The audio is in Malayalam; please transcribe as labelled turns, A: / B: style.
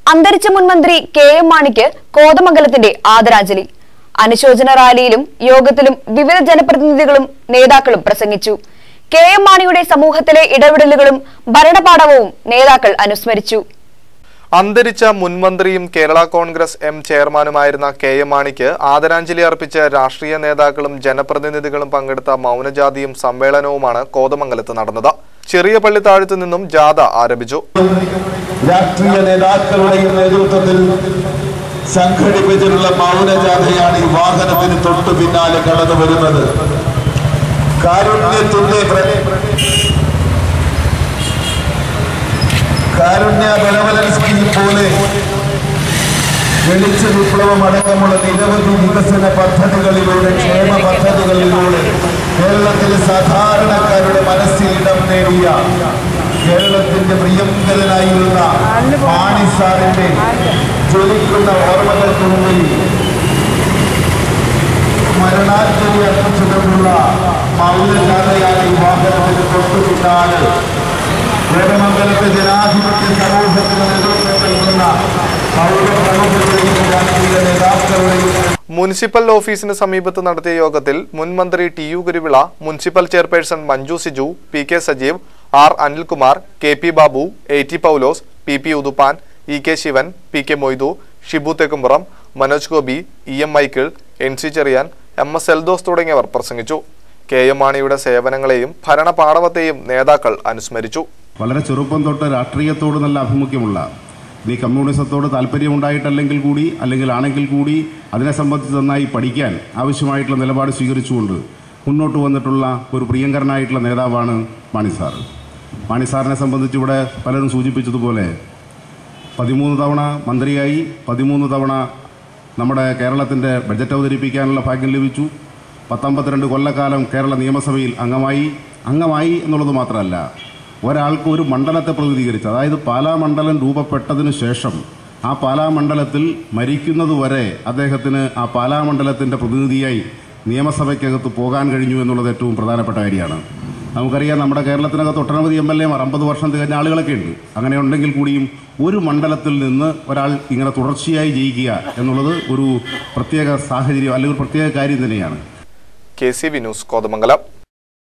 A: അന്തരിച്ച മുൻമന്ത്രി കെ എം മാണിക്ക് കോതമംഗലത്തിന്റെ ആദരാഞ്ജലി അനുശോചന റാലിയിലും യോഗത്തിലും വിവിധ ജനപ്രതിനിധികളും നേതാക്കളും പ്രസംഗിച്ചു കെ എം മാണിയുടെ സമൂഹത്തിലെ ഇടപെടലുകളും ഭരണപാഠവും നേതാക്കൾ അനുസ്മരിച്ചു
B: അന്തരിച്ച മുൻമന്ത്രിയും കേരള കോൺഗ്രസ് എം ചെയർമാനുമായിരുന്ന കെ എം മാണിക്ക് ആദരാഞ്ജലി അർപ്പിച്ച രാഷ്ട്രീയ നേതാക്കളും ജനപ്രതിനിധികളും പങ്കെടുത്ത മൗനജാതിയും സമ്മേളനവുമാണ് കോതമംഗലത്ത് നടന്നത് ചെറിയ പള്ളിത്താഴത്തു നിന്നും ജാഥ ആരംഭിച്ചു
C: രാഷ്ട്രീയ നേതാക്കളുടെയും നേതൃത്വത്തിൽ സംഘടിപ്പിച്ചിട്ടുള്ള മൗനജാഥയാണ് ഈ വാഹനത്തിന് തൊട്ടു പിന്നാലെ കടന്നു വരുന്നത് കാരുണ്യത്തിന്റെ പ്ര- കാരുണ്യ ബലവലൻ സ്കീം പോലെ വെളിച്ച വിപ്ലവം അടക്കമുള്ള നിരവധി വികസന പദ്ധതികളിലൂടെ ക്ഷേമ പദ്ധതികളിലൂടെ കേരളത്തിലെ സാധാരണക്കാരുടെ മനസ്സിൽ ഇടം നേടിയ കേരളത്തിന്റെ പ്രിയങ്കരനായിരുന്ന മാണി സാറിന്റെ ജ്വലിക്കുന്ന ഓർമ്മകൾക്ക് മുമ്പിൽ മരണാഞ്ജലി അർപ്പിച്ചുകൊണ്ടുള്ള മൗനജാഥയാണ് ഈ വാഹനത്തിന് തൊട്ടുപിന്നാലെ വേദമംഗലത്തെ ജനാധിപത്യ സമൂഹത്തിന് നേതൃത്വം നൽകുന്ന പൗരപ്രമുഖരുടെയും രാഷ്ട്രീയ നേതാക്കളുടെയും
B: മുനിസിപ്പൽ ഓഫീസിന് സമീപത്ത് നടത്തിയ യോഗത്തിൽ മുൻമന്ത്രി T U Guruvila municipal chairperson Manju Siju P K Sajeev R Anilkumar K P Babu A T Paulose P P Uthuppan E K Shivan P K Moidu Shibu Thekkumpuram Manoj Gopi E M Michael N C Cherian M S Eldhose തുടങ്ങിയവർ പ്രസംഗിച്ചു കെ എം മാണിയുടെ സേവനങ്ങളെയും ഭരണപാടവത്തെയും നേതാക്കൾ അനുസ്മരിച്ചു
D: വളരെ ചെറുപ്പം തൊട്ട് രാഷ്ട്രീയത്തോട് നല്ല ആഭിമുഖ്യമുള്ള നീ കമ്മ്യൂണിസത്തോട് താല്പര്യമുണ്ടായിട്ടല്ലെങ്കിൽ കൂടി അല്ലെങ്കിൽ ആണെങ്കിൽ കൂടി അതിനെ സംബന്ധിച്ച് നന്നായി പഠിക്കാൻ ആവശ്യമായിട്ടുള്ള നിലപാട് സ്വീകരിച്ചുകൊണ്ട് മുന്നോട്ട് വന്നിട്ടുള്ള ഒരു പ്രിയങ്കരനായിട്ടുള്ള നേതാവാണ് മാണി സാർ മാണി സാറിനെ സംബന്ധിച്ച് ഇവിടെ പലരും സൂചിപ്പിച്ചതുപോലെ പതിമൂന്ന് തവണ മന്ത്രിയായി പതിമൂന്ന് തവണ നമ്മുടെ കേരളത്തിൻ്റെ ബഡ്ജറ്റ് അവതരിപ്പിക്കാനുള്ള ഭാഗ്യം ലഭിച്ചു പത്തൊമ്പത്തിരണ്ട് കൊല്ലക്കാലം കേരള നിയമസഭയിൽ അംഗമായി അംഗമായി എന്നുള്ളത് മാത്രമല്ല ഒരാൾക്ക് ഒരു മണ്ഡലത്തെ പ്രതിനിധീകരിച്ച് അതായത് പാലാ മണ്ഡലം രൂപപ്പെട്ടതിന് ശേഷം ആ പാലാ മണ്ഡലത്തിൽ മരിക്കുന്നതുവരെ അദ്ദേഹത്തിന് ആ പാലാ മണ്ഡലത്തിൻ്റെ പ്രതിനിധിയായി നിയമസഭയ്ക്കകത്ത് പോകാൻ കഴിഞ്ഞു എന്നുള്ളത് ഏറ്റവും പ്രധാനപ്പെട്ട കാര്യമാണ് നമുക്കറിയാം നമ്മുടെ കേരളത്തിനകത്ത് ഒട്ടനവധി എം എൽ എമാർ അമ്പത് വർഷം തികഞ്ഞ ആളുകളൊക്കെ ഉണ്ട് അങ്ങനെ ഉണ്ടെങ്കിൽ കൂടിയും ഒരു മണ്ഡലത്തിൽ നിന്ന് ഒരാൾ ഇങ്ങനെ തുടർച്ചയായി ജയിക്കുക എന്നുള്ളത് ഒരു പ്രത്യേക സാഹചര്യം അല്ലെങ്കിൽ ഒരു പ്രത്യേക കാര്യം തന്നെയാണ്
B: K C V news Kothamangalam